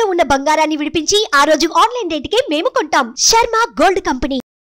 తాకట్టులో ఉన్న బంగారాన్ని విడిపించి ఆ రోజు ఆన్లైన్ రేటుకే మేము కొంటాం శర్మ గోల్డ్ కంపెనీ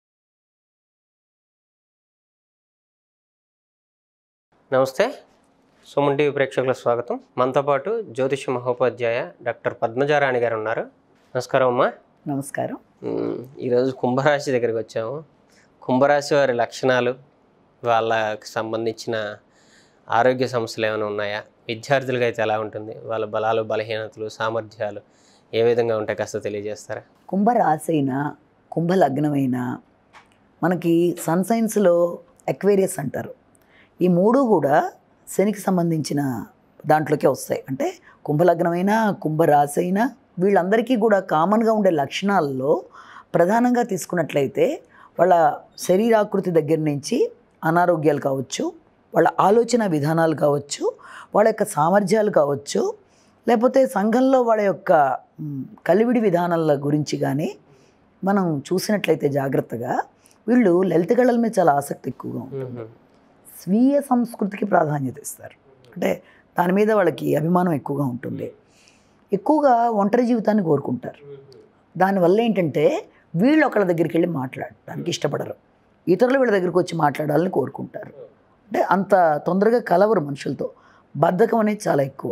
నమస్తే సుమన్ టీవీ ప్రేక్షకులకు స్వాగతం మనతో పాటు జ్యోతిష మహోపాధ్యాయ డాక్టర్ పద్మజారాణి గారు ఉన్నారు నమస్కారం అమ్మా నమస్కారం మ్, ఈరోజు కుంభరాశి దగ్గరికి వచ్చాము కుంభరాశి వారి లక్షణాలు వాళ్ళకి సంబంధించిన ఆరోగ్య సమస్యలు ఏమైనా ఉన్నాయా విద్యార్థులకు అయితే ఎలా ఉంటుంది వాళ్ళ బలాలు బలహీనతలు సామర్థ్యాలు ఏ విధంగా ఉంటాయి కాస్త తెలియజేస్తారా కుంభరాశి అయినా కుంభలగ్నమైనా మనకి సన్ సైన్స్లో ఎక్వేరియస్ అంటారు ఈ మూడు కూడా శనికి సంబంధించిన దాంట్లోకే వస్తాయి అంటే కుంభలగ్నమైన కుంభరాశి అయినా వీళ్ళందరికీ కూడా కామన్గా ఉండే లక్షణాల్లో ప్రధానంగా తీసుకున్నట్లయితే వాళ్ళ శరీరాకృతి దగ్గర నుంచి అనారోగ్యాలు కావచ్చు వాళ్ళ ఆలోచన విధానాలు కావచ్చు వాళ్ళ యొక్క సామర్థ్యాలు కావచ్చు లేకపోతే సంఘంలో వాళ్ళ యొక్క మ్, కలివిడి విధానాల గురించి కానీ మనం చూసినట్లయితే జాగ్రత్తగా వీళ్ళు లలిత కళల మీద చాలా ఆసక్తి ఎక్కువగా ఉంటుంది మ్మ్. స్వీయ సంస్కృతికి ప్రాధాన్యత ఇస్తారు అంటే దాని మీద వాళ్ళకి అభిమానం ఎక్కువగా ఉంటుంది ఎక్కువగా ఒంటరి జీవితాన్ని కోరుకుంటారు దానివల్ల ఏంటంటే వీళ్ళు ఒకళ్ళ దగ్గరికి వెళ్ళి మాట్లాడడానికి ఇష్టపడరు ఇతరులు వీళ్ళ దగ్గరికి వచ్చి మాట్లాడాలని కోరుకుంటారు అంటే అంత తొందరగా కలవరు మనుషులతో బద్ధకం అనేది చాలా ఎక్కువ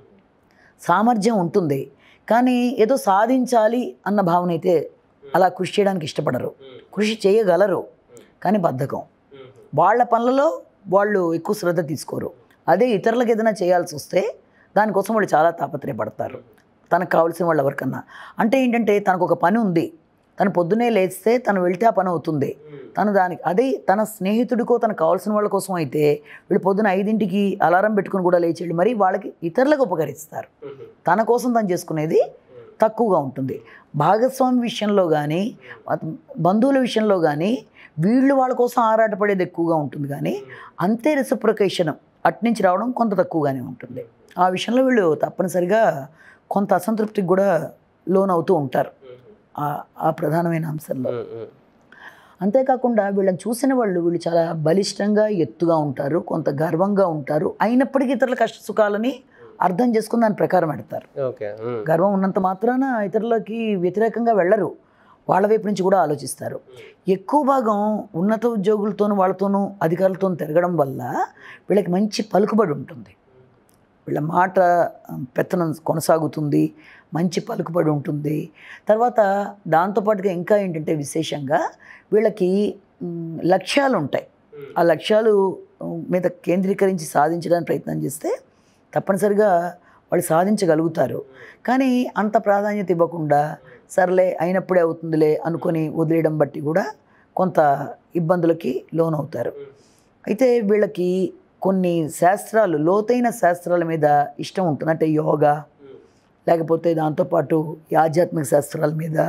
సామర్థ్యం ఉంటుంది కానీ ఏదో సాధించాలి అన్న భావన అయితే అలా కృషి చేయడానికి ఇష్టపడరు కృషి చేయగలరు కానీ బద్ధకం వాళ్ళ పనులలో వాళ్ళు ఎక్కువ శ్రద్ధ తీసుకోరు అదే ఇతరులకు ఏదైనా చేయాల్సి వస్తే దానికోసం వాళ్ళు చాలా తాపత్రయపడతారు తనకు కావాల్సిన వాళ్ళు ఎవరికన్నా అంటే ఏంటంటే తనకు ఒక పని ఉంది తను పొద్దునే లేస్తే తను వెళ్తే ఆ పని అవుతుంది తను దానికి అదే తన స్నేహితుడికో తనకు కావాల్సిన వాళ్ళ కోసం అయితే వీళ్ళు పొద్దున ఐదింటికి అలారం పెట్టుకుని కూడా లేచి వెళ్ళి మరి వాళ్ళకి ఇతరులకు ఉపకరిస్తారు తన కోసం తను చేసుకునేది తక్కువగా ఉంటుంది భాగస్వామి విషయంలో కానీ బంధువుల విషయంలో కానీ వీళ్ళు వాళ్ళ కోసం ఆరాటపడేది ఎక్కువగా ఉంటుంది కానీ అంతే రెసిప్రొకేషన్ అట్నుంచి రావడం కొంత తక్కువగానే ఉంటుంది ఆ విషయంలో వీళ్ళు తప్పనిసరిగా కొంత అసంతృప్తికి కూడా లోన్ అవుతూ ఉంటారు ఆ- ఆ ప్రధానమైన అంశంలో మ్మ్. మ్మ్. అంతేకాకుండా వీళ్ళని చూసిన వాళ్ళు వీళ్ళు చాలా బలిష్టంగా ఎత్తుగా ఉంటారు కొంత గర్వంగా ఉంటారు అయినప్పటికీ ఇతరుల కష్ట సుఖాలని అర్థం చేసుకుని దాని ప్రకారం పెడతారు ఓకే మ్మ్. గర్వం ఉన్నంత మాత్రాన ఇతరులకి వ్యతిరేకంగా వెళ్ళరు వాళ్ళ వైపు నుంచి కూడా ఆలోచిస్తారు ఎక్కువ భాగం ఉన్నత ఉద్యోగులతోనూ వాళ్ళతోనూ అధికారులతో తిరగడం వల్ల వీళ్ళకి మంచి పలుకుబడి ఉంటుంది వీళ్ళ మాట ఆ, పెత్తనం కొనసాగుతుంది మంచి పలుకుబడి ఉంటుంది తర్వాత దాంతోపాటుగా ఇంకా ఏంటంటే విశేషంగా వీళ్ళకి మ్, లక్ష్యాలు ఉంటాయి ఆ లక్ష్యాలు ఉమ్, మీద కేంద్రీకరించి సాధించడానికి ప్రయత్నం చేస్తే తప్పనిసరిగా వాళ్ళు సాధించగలుగుతారు కానీ అంత ప్రాధాన్యత ఇవ్వకుండా సర్లే అయినప్పుడే అవుతుందిలే అనుకొని వదిలేయడం బట్టి కూడా కొంత ఇబ్బందులకి లోనవుతారు అయితే వీళ్ళకి కొన్ని శాస్త్రాలు లోతైన శాస్త్రాల మీద ఇష్టం ఉంటుంది అంటే యోగా లేకపోతే దాంతోపాటు ఈ ఆధ్యాత్మిక శాస్త్రాల మీద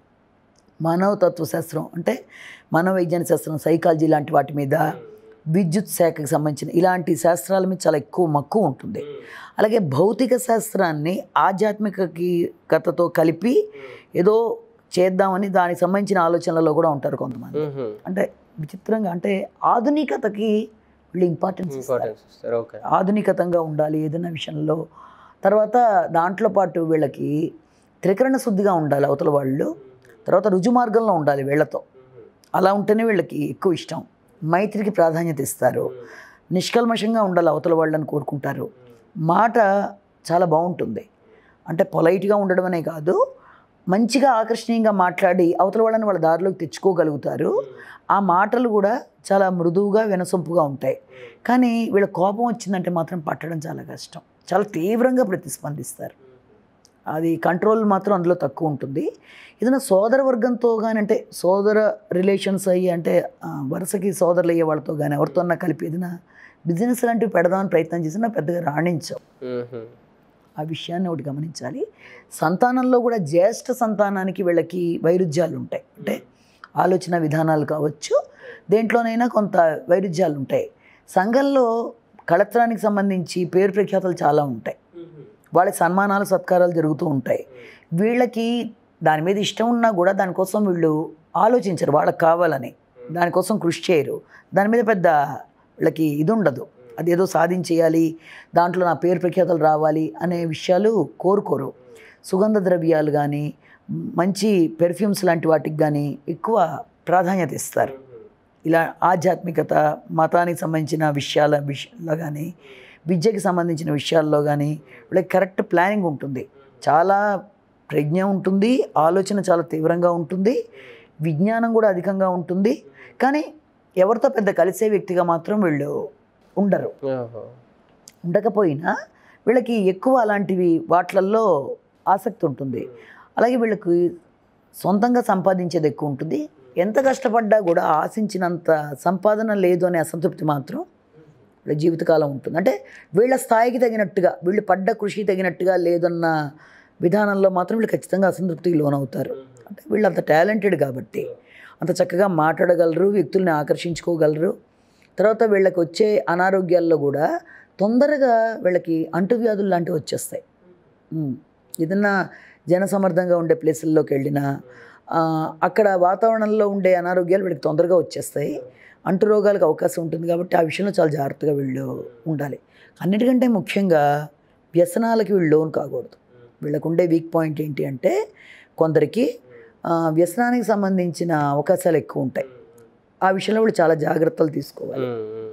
మానవతత్వ శాస్త్రం అంటే మనోవైజ్ఞానిక శాస్త్రం సైకాలజీ లాంటి వాటి మీద విద్యుత్ శాఖకి సంబంధించిన ఇలాంటి శాస్త్రాల మీద చాలా ఎక్కువ మక్కువ ఉంటుంది అలాగే భౌతిక శాస్త్రాన్ని ఆధ్యాత్మికకి కథతో కలిపి ఏదో చేద్దామని దానికి సంబంధించిన ఆలోచనలలో కూడా ఉంటారు కొంతమంది మ్మ్. అంటే విచిత్రంగా అంటే ఆధునికతకి వీళ్ళు ఇంపార్టెన్స్ ఇస్తారు ఇంపార్టెన్స్ ఇస్తారు ఓకే ఆధునికతంగా ఉండాలి ఏదైనా విషయంలో తర్వాత దాంట్లో పాటు వీళ్ళకి త్రికరణ శుద్ధిగా ఉండాలి అవతల వాళ్ళు తర్వాత రుజు మార్గంలో ఉండాలి వీళ్ళతో అలా ఉంటేనే వీళ్ళకి ఎక్కువ ఇష్టం మైత్రికి ప్రాధాన్యత ఇస్తారు నిష్కల్మషంగా ఉండాలి అవతల వాళ్ళని కోరుకుంటారు మాట చాలా బాగుంటుంది అంటే పొలైట్గా ఉండడం అనే కాదు మంచిగా ఆకర్షణీయంగా మాట్లాడి అవతల వాళ్ళని వాళ్ళ దారిలోకి తెచ్చుకోగలుగుతారు ఆ మాటలు కూడా చాలా మృదువుగా వినసొంపుగా ఉంటాయి కానీ వీళ్ళ కోపం వచ్చిందంటే మాత్రం పట్టడం చాలా కష్టం చాలా తీవ్రంగా ప్రతిస్పందిస్తారు అది కంట్రోల్ మాత్రం అందులో తక్కువ ఉంటుంది ఏదైనా సోదర వర్గంతో కానీ అంటే సోదర రిలేషన్స్ అయ్యి అంటే ఆ, వరుసకి సోదరులు అయ్యే వాళ్ళతో కానీ ఎవరితోన్నా కలిపి ఏదైనా బిజినెస్ లాంటివి పెడదామని ప్రయత్నం చేసినా పెద్దగా రాణించవు మ్మ్. ఆ విషయాన్ని ఒకటి గమనించాలి సంతానంలో కూడా జ్యేష్ఠ సంతానానికి వీళ్ళకి వైరుధ్యాలు ఉంటాయి అంటే ఆలోచన విధానాలు కావచ్చు దేంట్లోనైనా కొంత వైరుధ్యాలు ఉంటాయి సంఘంలో కళత్రానికి సంబంధించి పేరు ప్రఖ్యాతలు చాలా ఉంటాయి వాళ్ళకి సన్మానాలు సత్కారాలు జరుగుతూ ఉంటాయి వీళ్ళకి దాని మీద ఇష్టం ఉన్నా కూడా దానికోసం వీళ్ళు ఆలోచించరు వాళ్ళకి కావాలని దానికోసం కృషి చేయరు దాని మీద పెద్ద వీళ్ళకి ఇది ఉండదు అదేదో సాధించేయాలి దాంట్లో నా పేరు ప్రఖ్యాతలు రావాలి అనే విషయాలు కోరుకోరు సుగంధ ద్రవ్యాలు కానీ మంచి పెర్ఫ్యూమ్స్ లాంటి వాటికి కానీ ఎక్కువ ప్రాధాన్యత ఇస్తారు ఇలా ఆధ్యాత్మికత మతానికి సంబంధించిన విషయాల విషయంలో కానీ విద్యకి సంబంధించిన విషయాల్లో కానీ వీళ్ళకి కరెక్ట్ ప్లానింగ్ ఉంటుంది చాలా ప్రజ్ఞ ఉంటుంది ఆలోచన చాలా తీవ్రంగా ఉంటుంది విజ్ఞానం కూడా అధికంగా ఉంటుంది కానీ ఎవరితో పెద్ద కలిసే వ్యక్తిగా మాత్రం వీళ్ళు ఉండరు ఓహో ఉండకపోయినా వీళ్ళకి ఎక్కువ అలాంటివి వాటిలల్లో ఆసక్తి ఉంటుంది అలాగే వీళ్ళకి సొంతంగా సంపాదించేది ఎక్కువ ఉంటుంది ఎంత కష్టపడ్డా కూడా ఆశించినంత సంపాదన లేదు అనే అసంతృప్తి మాత్రం వీళ్ళ జీవితకాలం ఉంటుంది అంటే వీళ్ళ స్థాయికి తగినట్టుగా వీళ్ళు పడ్డ కృషి తగినట్టుగా లేదన్న విధానంలో మాత్రం వీళ్ళు ఖచ్చితంగా అసంతృప్తికి లోనవుతారు అంటే వీళ్ళు అంత టాలెంటెడ్ కాబట్టి అంత చక్కగా మాట్లాడగలరు వ్యక్తుల్ని ఆకర్షించుకోగలరు తర్వాత వీళ్ళకి వచ్చే అనారోగ్యాల్లో కూడా తొందరగా వీళ్ళకి అంటువ్యాధులు లాంటివి వచ్చేస్తాయి ఉమ్. ఏదన్నా జనసమర్థంగా ఉండే ప్లేసుల్లోకి వెళ్ళినా ఆ, అక్కడ వాతావరణంలో ఉండే అనారోగ్యాలు వీళ్ళకి తొందరగా వచ్చేస్తాయి అంటు రోగాలకు అవకాశం ఉంటుంది కాబట్టి ఆ విషయంలో చాలా జాగ్రత్తగా వీళ్ళు ఉండాలి అన్నిటికంటే ముఖ్యంగా వ్యసనాలకి వీళ్ళు లోన్ కాకూడదు వీళ్ళకు ఉండే వీక్ పాయింట్ ఏంటి అంటే కొందరికి ఆ, వ్యసనానికి సంబంధించిన అవకాశాలు ఎక్కువ ఉంటాయి ఆ విషయంలో వీళ్ళు చాలా జాగ్రత్తలు తీసుకోవాలి ఉమ్, ఉమ్.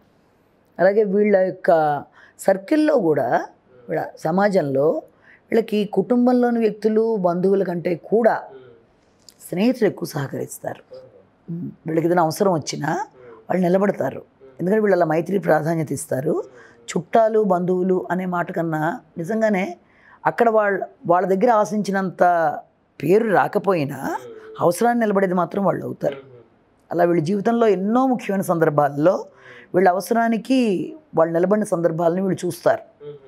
అలాగే వీళ్ళ యొక్క సర్కిల్లో కూడా వీళ్ళ సమాజంలో వీళ్ళకి కుటుంబంలోని వ్యక్తులు బంధువుల కంటే కూడా స్నేహితులు ఎక్కువ సహకరిస్తారు ఉమ్, వీళ్ళకి ఏదైనా అవసరం వచ్చినా వాళ్ళు నిలబడతారు ఎందుకంటే వీళ్ళ మైత్రి ప్రాధాన్యత ఇస్తారు చుట్టాలు బంధువులు అనే మాట కన్నా నిజంగానే అక్కడ వాళ్ళ వాళ్ళ దగ్గర ఆశించినంత పేరు రాకపోయినా అవసరాన్ని నిలబడేది మాత్రం వాళ్ళు అవుతారు అలా వీళ్ళ జీవితంలో ఎన్నో ముఖ్యమైన సందర్భాల్లో వీళ్ళ అవసరానికి వాళ్ళు నిలబడిన సందర్భాలని వీళ్ళు చూస్తారు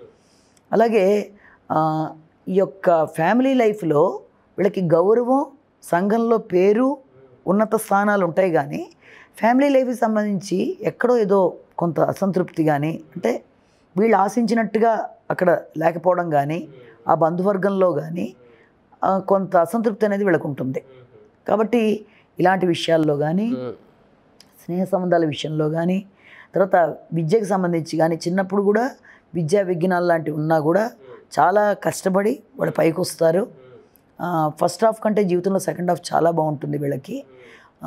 అలాగే ఆ, ఈ యొక్క ఫ్యామిలీ లైఫ్లో వీళ్ళకి గౌరవం సంఘంలో పేరు ఉన్నత స్థానాలు ఉంటాయి కానీ ఫ్యామిలీ లైఫ్కి సంబంధించి ఎక్కడో ఏదో కొంత అసంతృప్తి కానీ అంటే వీళ్ళు ఆశించినట్టుగా అక్కడ లేకపోవడం కానీ ఆ బంధువర్గంలో కానీ ఆ, కొంత అసంతృప్తి అనేది వీళ్ళకు ఉంటుంది కాబట్టి ఇలాంటి విషయాల్లో కానీ ఉమ్, స్నేహ సంబంధాల విషయంలో కానీ తర్వాత విద్యకు సంబంధించి కానీ చిన్నప్పుడు కూడా విద్యా విజ్ఞానాలు లాంటివి ఉన్నా కూడా చాలా కష్టపడి వాళ్ళు పైకి వస్తారు ఫస్ట్ హాఫ్ కంటే జీవితంలో సెకండ్ హాఫ్ చాలా బాగుంటుంది వీళ్ళకి ఆ,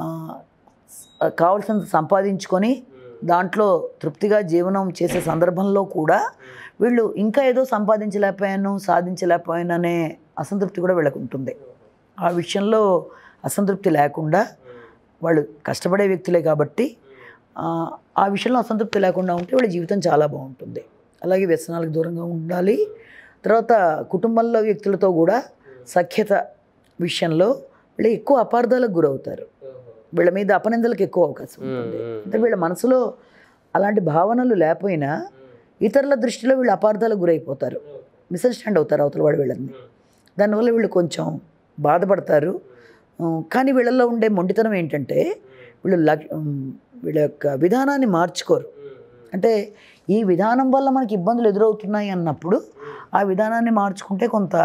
కావాల్సినంత సంపాదించుకొని దాంట్లో తృప్తిగా జీవనం చేసే సందర్భంలో కూడా వీళ్ళు ఇంకా ఏదో సంపాదించలేకపోయాను సాధించలేకపోయాను అనే అసంతృప్తి కూడా వీళ్ళకు ఉంటుంది ఆ విషయంలో అసంతృప్తి లేకుండా వాళ్ళు కష్టపడే వ్యక్తులే కాబట్టి ఆ, ఆ విషయంలో అసంతృప్తి లేకుండా ఉంటే వాళ్ళ జీవితం చాలా బాగుంటుంది అలాగే వ్యసనాలకు దూరంగా ఉండాలి తర్వాత కుటుంబంలో వ్యక్తులతో కూడా సఖ్యత విషయంలో వీళ్ళు ఎక్కువ అపార్థాలకు గురవుతారు వీళ్ళ మీద అపనిందలకు ఎక్కువ అవకాశం ఉంటుంది అంటే వీళ్ళ మనసులో అలాంటి భావనలు లేకపోయినా ఇతరుల దృష్టిలో వీళ్ళు అపార్థాలకు గురైపోతారు మిస్అండర్స్టాండ్ అవుతారు అవతల వాడు వీళ్ళని దానివల్ల వీళ్ళు కొంచెం బాధపడతారు ఉమ్, కానీ వీళ్ళల్లో ఉండే మొండితనం ఏంటంటే వీళ్ళు లక్ ఉమ్, వీళ్ళ యొక్క విధానాన్ని మార్చుకోరు అంటే ఈ విధానం వల్ల మనకి ఇబ్బందులు ఎదురవుతున్నాయి అన్నప్పుడు ఆ విధానాన్ని మార్చుకుంటే కొంత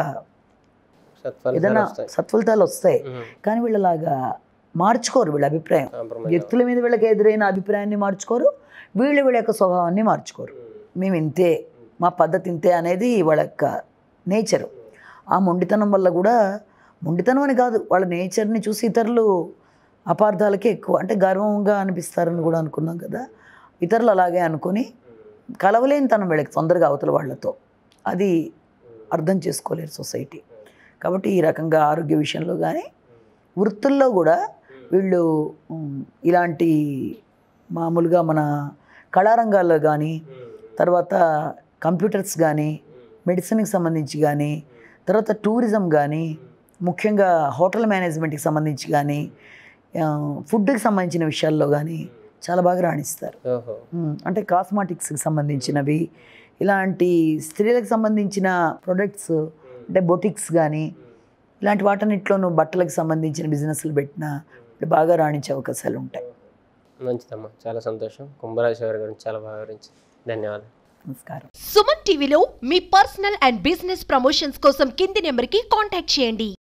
సత్ఫలితాలు ఏదైనా వస్తాయి. సత్ఫలితాలు వస్తాయి ఉమ్, కానీ వీళ్ళలాగా మార్చుకోరు వీళ్ళ అభిప్రాయం compromise వ్యక్తుల మీద వీళ్ళకి ఎదురైన అభిప్రాయాన్ని మార్చుకోరు వీళ్ళు వీళ్ళ యొక్క స్వభావాన్ని మార్చుకోరు మేము ఇంతే మా పద్ధతి ఇంతే అనేది వాళ్ళ యొక్క నేచరు ఆ మొండితనం వల్ల కూడా మొండితనం అని కాదు వాళ్ళ నేచర్ని చూసి ఇతరులు అపార్థాలకే ఎక్కువ అంటే గర్వంగా అనిపిస్తారని కూడా అనుకున్నాం కదా ఇతరులు అలాగే అనుకొని కలవలేని తనం వీళ్ళకి తొందరగా అవతల వాళ్ళతో అది అర్థం చేసుకోలేరు సొసైటీ కాబట్టి ఈ రకంగా ఆరోగ్య విషయంలో కానీ వృత్తుల్లో కూడా వీళ్ళు ఉమ్, ఇలాంటి మామూలుగా మన కళారంగాల్లో కానీ తర్వాత కంప్యూటర్స్ కానీ మెడిసిన్కి సంబంధించి కానీ తర్వాత టూరిజం కానీ ముఖ్యంగా హోటల్ మేనేజ్మెంట్కి సంబంధించి కానీ ఆ, ఫుడ్కి సంబంధించిన విషయాల్లో కానీ చాలా బాగా రాణిస్తారు ఓహో ఉమ్, అంటే కాస్మాటిక్స్కి సంబంధించినవి ఇలాంటి స్త్రీలకు సంబంధించిన ప్రొడక్ట్స్ అంటే బొటిక్స్ కానీ ఇలాంటి వాటన్నిటిలోనూ బట్టలకు సంబంధించిన బిజినెస్లు పెట్టినా బాగా రాణించే అవకాశాలు ఉంటాయి మంచిదమ్మా చాలా సంతోషం కుంభరాశి వారి గురించి చాలా బాగా వివరించి ధన్యవాదాలు నమస్కారం సుమన్ టీవీలో మీ పర్సనల్ అండ్ బిజినెస్ ప్రమోషన్స్ కోసం కింది నెంబర్కి కాంటాక్ట్ చేయండి